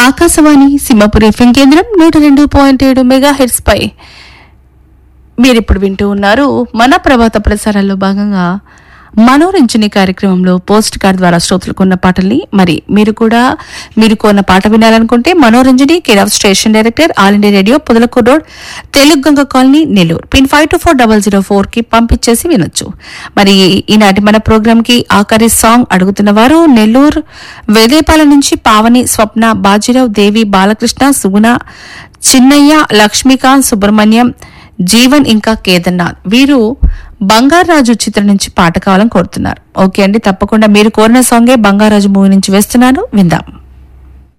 Akashvani Simhapuri FM కేంద్రం నూట రెండు పాయింట్ ఏడు మెగా హెడ్స్ పై మీరిప్పుడు వింటూ ఉన్నారు మన ప్రభాత ప్రసారాల్లో భాగంగా మనోరంజని కార్యక్రమంలో పోస్ట్ కార్డ్ ద్వారా శ్రోతలకు ఉన్న పాటల్ని మరి మీరు కూడా మీరు కొన్న పాట వినాలనుకుంటే Manoranjani care of station director all India radio Podalakuru road Telugu Ganga colony Nellore pin five two four double zero four కి పంపించేసి వినొచ్చు మరి ఈనాటి మన ప్రోగ్రామ్ కి ఆఖరి సాంగ్ అడుగుతున్న వారు నెల్లూరు వేదేపాల నుంచి పావని స్వప్న బాజీరావు దేవి బాలకృష్ణ సుగుణ చిన్నయ్య లక్ష్మీకాంత్ సుబ్రహ్మణ్యం జీవన్ ఇంకా కేదార్నాథ్ వీరు బంగారాజు చిత్రం నుంచి పాట కావాలని కోరుతున్నారు ఓకే అండి తప్పకుండా మీరు కోరిన సాంగే బంగారాజు మూవీ నుంచి వేస్తున్నాను విందాం